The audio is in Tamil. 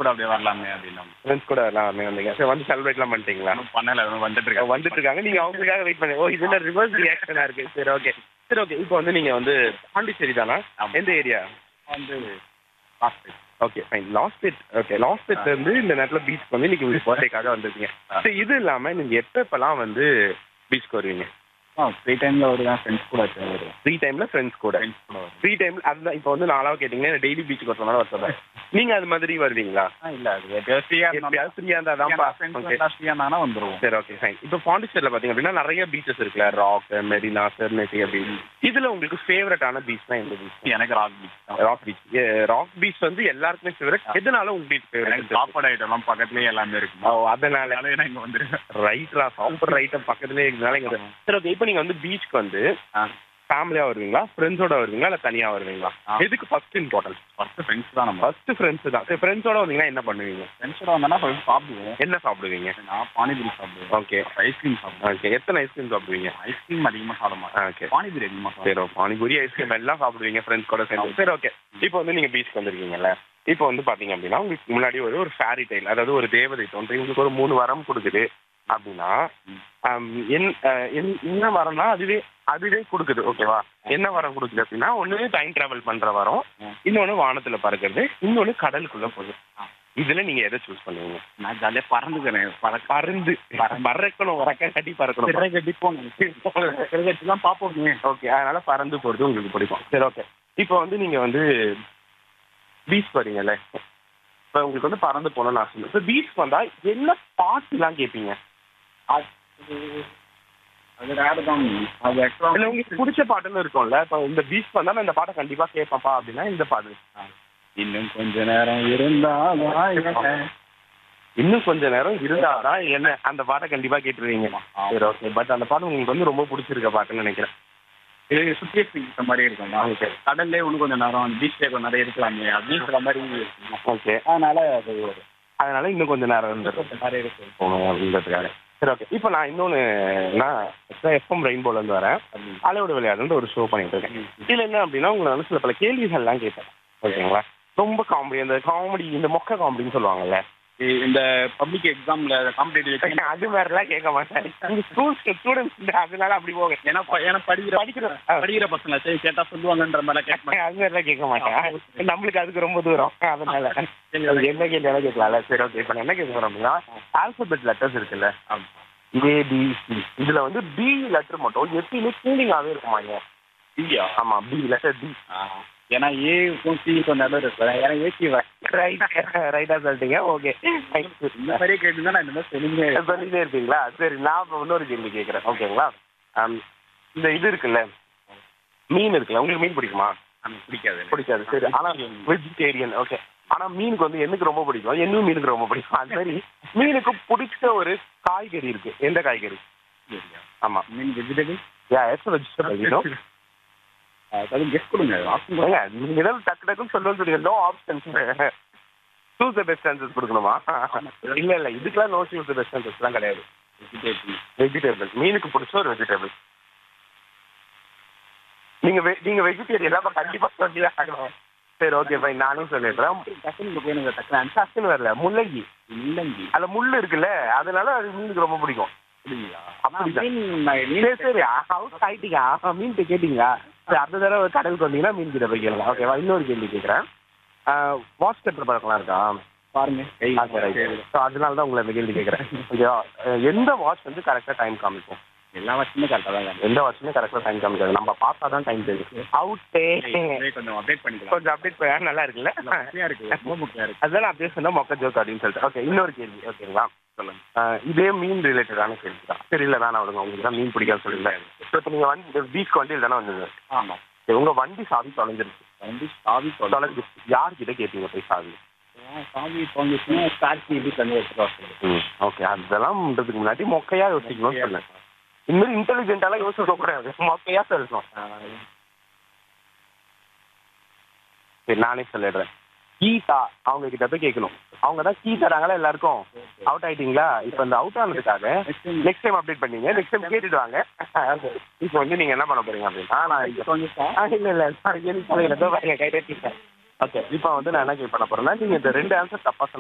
கூட அப்படியே வரலாமே அப்படின்னு ஃப்ரெண்ட்ஸ் கூட எல்லாம் வந்தீங்க சரி வந்து செலிப்ரேட்லாம் பண்ணிட்டீங்களா ஒன்றும் பண்ணல இன்னும் வந்துட்டு இருக்கேன் வந்துட்டு இருக்காங்க நீங்க அவங்களுக்காக வெயிட் பண்ணி ஓ இதுல ரிவர்ஸ் ரியாக்ஷனா இருக்கு சரி ஓகே சரி ஓகே இப்போ வந்து நீங்க வந்து பாண்டிச்சேரி தானா ஆமா. எந்த ஏரியா வந்து last okay fine last bed okay last பெட்ல இருந்து இந்த நேரத்துல பீச் வந்து இன்னைக்கு உங்களுக்கு பர்த்டேக்காக வந்திருக்கீங்க ஆ. சரி இது இல்லாம நீங்க எப்ப எப்பெல்லாம் வந்து பீச்சுக்கு வருவீங்க ஆ ஃப்ரீ டைமில் வருவேன் ஃப்ரெண்ட்ஸ் கூட வருவேன் ஃப்ரீ டைம்ல ஃப்ரெண்ட்ஸ் கூட ஃப்ரெண்ட்ஸ் கூட வருவேன் ஃப்ரீ டைம்ல அதுதான் இப்போ வந்து நாளாக கேட்டீங்கன்னா டெய்லி பீச்சுக்கு வரணும் வர சொல்றேன் நீங்க அது மாதிரி வருவீங்களா ஆ இல்லை அது எப்பயாவது ஃப்ரீயாக எப்பயாவது ஃப்ரீயா இருந்தா தான்ப்பா ஃப்ரெண்ட்ஸ் ஓகே எல்லாம் ஃப்ரீயாக இருந்தாங்கன்னா வந்துருவோம் சரி ஓகே ஃபைன் இப்போ பாண்டிச்சேரியில் பார்த்தீங்க அப்படின்னா நிறைய பீச்சஸ் இருக்குல்ல ராக் மெரினா செர்னேட்டி அப்படின்னு இதுல உங்களுக்கு ஃபேவரட்டான பீச்னா எந்த பீச் எனக்கு ராக் பீச் தான் ராக் பீச் ராக் பீச் வந்து எல்லாருக்குமே ஃபேவரட் எதனால உங்களுக்கு எனக்கு ஃபேவரட் சாப்பாடு ஐட்டம்லாம் பக்கத்துலேயே எல்லாமே ஓ இருக்குமா அதனால அதனால நான் இங்கே வந்துருவேன் ரைட்ரா சாப்பிட்ற ஐட்டம் பக்கத்துலேயே இருக்கிறதுனால இங்க ஆமா. சரி ஓகே இப்போ நீங்க வந்து பீச்சுக்கு வந்து ஆ ஃபேமிலியா வருவீங்களா ஃப்ரெண்ட்ஸோட வருவீங்களா இல்ல தனியா வருவீங்களா ஆ. எதுக்கு ஃபர்ஸ்ட் இம்பார்ட்டன்ஸ் ஃபஸ்ட்டு ஃப்ரெண்ட்ஸ் தான் நம்ம ஃபர்ஸ்ட் ஃப்ரெண்ட்ஸ் தான் சரி ஃப்ரெண்ட்ஸோட வந்தீங்கன்னா என்ன பண்ணுவீங்க ஃப்ரெண்ட்ஸோட வந்தோன்னா ஃபர்ஸ்ட் சாப்பிடுவோம் என்ன சாப்பிடுவீங்க நான் பானிபூரி சாப்பிடுவேன் ஓகே ஐஸ்கிரீம் சாப்பிடுவேன் ஓகே எத்தனை ஐஸ்கிரீம் சாப்பிடுவீங்க ஐஸ்கிரீம் அதிகமாக சாப்பிட மாட்டேன் ஓகே பானிபூரி அதிகமாக சாப்பிடுவேன் சரி பானிபூரி ஐஸ்கிரீம் எல்லாம் சாப்பிடுவீங்க ஃப்ரெண்ட்ஸ் கூட சேர்ந்து சரி ஓகே இப்போ வந்து நீங்க பீச்சுக்கு வந்திருக்கீங்கல்ல இப்போ வந்து பாத்தீங்க அப்படின்னா உங்களுக்கு முன்னாடி ஒரு ஒரு ஃபேரி டைல் அதாவது ஒரு தேவதை தோன்றி உங்களுக்கு ஒரு மூணு வரம் கொடுக்குது அப்படின்னா ஆம், என்- அஹ், என்- என்ன வரம்னா அதுவே அதுவே கொடுக்குது ஓகேவா என்ன வரம் கொடுக்குது அப்படின்னா ஒண்ணு டைம் டிராவல் பண்ற வரம் ம். இன்னொன்னு வானத்துல பறக்கிறது இன்னொன்னு கடலுக்குள்ள போகுது ஆ. இதுல நீங்க எதை சூஸ் பண்ணுவீங்க நான் ஜாலியாக பறந்துக்கிறேன் பறக்க பறந்து பறக்கணும் உறக்க கட்டி பறக்கணும் சிறை கட்டி போகணும் சிறை கட்டி தான் பார்ப்போமே ஓகே அதனால பறந்து போறது உங்களுக்கு பிடிக்கும் சரி ஓகே இப்போ வந்து நீங்க வந்து பீச் வரீங்கல்ல இப்போ உங்களுக்கு வந்து பறந்து போகணும்னு ஆசை இப்போ பீச் வந்தா என்ன பாட்டுலாம் கேட்பீங்க அது அது ரேர் தான் அது இல்ல ஆக்சுவலாக உங்களுக்கு பிடிச்ச பாட்டுன்னு இருக்கும்ல இப்போ இந்த பீச் வந்தா நான் இந்த பாட்டை கண்டிப்பா கேட்பேன்ப்பா அப்படின்னா இந்த பாட்டு இன்னும் கொஞ்ச நேரம் இருந்தாலும் இன்னும் கொஞ்ச நேரம் இருந்தாதான் என்ன அந்த பாட்டை கண்டிப்பா கேட்டுருவீங்க சரி ஓகே பட் அந்த பாட்டு உங்களுக்கு வந்து ரொம்ப பிடிச்சிருக்க பாட்டுன்னு நினைக்கிறேன் இது சுற்றி இருக்கிற மாதிரி இருக்கும் ஓகே கடல்லே இன்னும் கொஞ்சம் நேரம் பீச்லேயே கொஞ்சம் நிறைய இருக்கலாமே அப்படின்ற மாதிரி இருக்கும். ஓகே அதனால அது ஒரு அதனால இன்னும் கொஞ்ச நேரம் இருந்துடும் கொஞ்சம் நிறைய இருக்கு போகணும் அப்படின்றதுக்காக சரி ஓகே இப்போ நான் இன்னொன்று நான் எஃப்எம் ரெயின்போலேருந்து வரேன் அலையோட விளையாடுன்ற ஒரு ஷோ பண்ணிட்டு இருக்கேன் இதில் என்ன அப்படின்னா உங்களை வந்து சில பல கேள்விகள்லாம் கேட்பேன் ஓகேங்களா ரொம்ப காமெடி இந்த காமெடி இந்த மொக்க காமெடின்னு சொல்லுவாங்கல்ல இந்த பப்ளிக் எக்ஸாம்ல காம்படிட்டிவ் அது மாதிரிலாம் கேட்க மாட்டேன் இந்த ஸ்கூல் ஸ்டூடெண்ட்ஸ் அதனால அப்படி போக ஏன்னா ப- ஏன்னா படிக்கிற படிக்கிற படிக்கிற பசங்க சரி கேட்டா சொல்லுவாங்கன்ற மாதிரிலாம் கேட்க மாட்டேன் அது மாதிரிலாம் கேட்க மாட்டேன் நம்மளுக்கு அதுக்கு ரொம்ப தூரம் அதனால அது என்ன கேள்வியாலும் கேட்கலாம்ல சரி ஓகே இப்போ நான் என்ன கேட்க போறேன் அப்படின்னா ஆல்பபெட் லெட்டர்ஸ் இருக்குல்ல ஆமா. ஏ பி சி இதுல வந்து பி லெட்டர் மட்டும் எப்பயுமே கூலிங்காவே இருக்குமாங்க இல்லையா ஆமா பி லெட்டர் பி ஏன்னா ஏக்கும் சிக்கும் நடுவில் இருக்கு ஏன்னா ஏசி ரைட் ரைட்டா சொல்லிட்டீங்க ஓகே இந்த மாதிரியே கேட்டு நான் இந்த மாதிரி சொல்லுங்க சொல்லிட்டே இருக்கீங்களா சரி நான் இப்போ இன்னொரு கேள்வி கேட்குறேன் ஓகேங்களா ஆம், இந்த இது இருக்குல்ல மீன் இருக்குல்ல உங்களுக்கு மீன் பிடிக்குமா எனக்கு பிடிக்காது பிடிக்காது சரி ஆனா வெஜிடேரியன் ஓகே ஆனா மீனுக்கு வந்து எனக்கு ரொம்ப பிடிக்கும் என்னும் மீனுக்கு ரொம்ப பிடிக்கும் அது மாதிரி மீனுக்கு பிடிச்ச ஒரு காய்கறி இருக்கு எந்த காய்கறி ஆமா மீன் vegetable ya yes vegetable you know அது கெஸ்ட் கொடுங்க ஆப்ஷன் ஏங்க நீங்க ஏதாவது டக்கு டக்குன்னு சொல்லுன்னு சொல்லுங்க no options choose the best answers கொடுக்கணுமா இல்ல இல்ல இதுக்கெல்லாம் நோ சூஸ் த பெஸ்ட் ஆன்சர்ஸ்லாம் கிடையாது வெஜிடபிள் வெஜிடபிள் மீனுக்கு பிடிச்ச ஒரு வெஜிடபிள் நீங்க ve- நீங்க வெஜிடேரியன் அப்ப கண்டிப்பா சொல்லி ஆகணும் சரி ஓகே ஃபைன் நானும் சொல்லிடுறேன் டக்குனு எனக்கு டக்குனு ஆன்சர் டக்குன்னு வரல முள்ளங்கி இல்லைங்க அதுல முள்ளு இருக்குல்ல அதனால அது மீனுக்கு ரொம்ப பிடிக்கும் அப்படிங்களா அப்படிதான். மீன் நான் சரி மீன் சரி ஹவுஸ் ஆயிட்டீங்க மீன் கேட்டீங்களா சரி அடுத்த தடவை கடலுக்கு வந்தீங்கன்னா மீன் கிட்ட போய் கேளுங்க ஓகேவா இன்னொரு கேள்வி கேட்குறேன் வாட்ச் கட்டுற பழக்கம்லாம் இருக்கா பாருங்க கை ஆ, சரி ஸோ அதனால தான் உங்களை இந்த கேள்வி கேட்குறேன் ஓகேவா அஹ், எந்த வாட்ச் வந்து கரெக்டாக டைம் காமிக்கும் எல்லா வருஷமே கரெக்டாக தான் எந்த வாட்சுமே கரெக்டாக டைம் காமிக்காது நம்ம பார்த்தா தான் டைம் தெரியும் அவுட்டே அப்படியே கொஞ்சம் அப்டேட் பண்ணிக்கலாம் கொஞ்சம் அப்டேட் பண்ண நல்லா இருக்குல்ல முக்கியம் இருக்கு ரொம்ப முக்கியம் இருக்கு அதுதான் நான் அப்படியே சொன்னா மொக்க ஜோக் அப்படின்னு சொல்லிட்டு ஓகே இன்னொரு கேள்வி ஓகேங்களா சொல்லுங்க அஹ், இதே மீன் ரிலேட்டடான கேள்வி தான் சரி இல்லை வேணாம் விடுங்க உங்களுக்கு தான் மீன் பிடிக்காது சொல்லுங்க இப்போ நீங்கள் வந்து பீச் வண்டியில் தானே வந்தது ஆமாம் சரி, உங்க வண்டி சாவி தொலைஞ்சிருச்சு வந்து சாவி தொலை தொலைஞ்சிருச்சு யார்கிட்ட கேட்பீங்க போய் சாவி சாவி தொலைஞ்சிச்சுன்னா ஸ்டார்ட் இப்படி தண்ணி எடுத்துட்டு வர சொல்லுங்க ம் ஓகே அதெல்லாம் பண்றதுக்கு முன்னாடி மொக்கையா யோசிக்கணும்னு சொன்னேன் இந்த மாதிரி இன்டெலிஜென்ட்டாலாம் யோசிக்க கூடாது மொக்கையா சொல்லணும் சரி நானே சொல்லிடுறேன் கீதா அவங்க கிட்ட போய் கேட்கணும் அவங்க தான் கீ தராங்களா எல்லாருக்கும் அவுட் ஆயிட்டீங்களா இப்போ இந்த அவுட் ஆனதுக்காக நெக்ஸ்ட் டைம் அப்டேட் பண்ணீங்க நெக்ஸ்ட் டைம் கேட்டுட்டு வாங்க இப்போ வந்து நீங்க என்ன பண்ண போறீங்க அப்படின்னா நான் இங்க- தொலைஞ்சிச்சா ஆ, இல்ல இல்ல சாரி எனக்கு பாருங்க கை தட்டிட்டேன் ஓகே இப்போ வந்து நான் என்ன கேட்க பண்ண போறேன்னா நீங்க இந்த ரெண்டு ஆன்சர் தப்பா சொன்னீங்க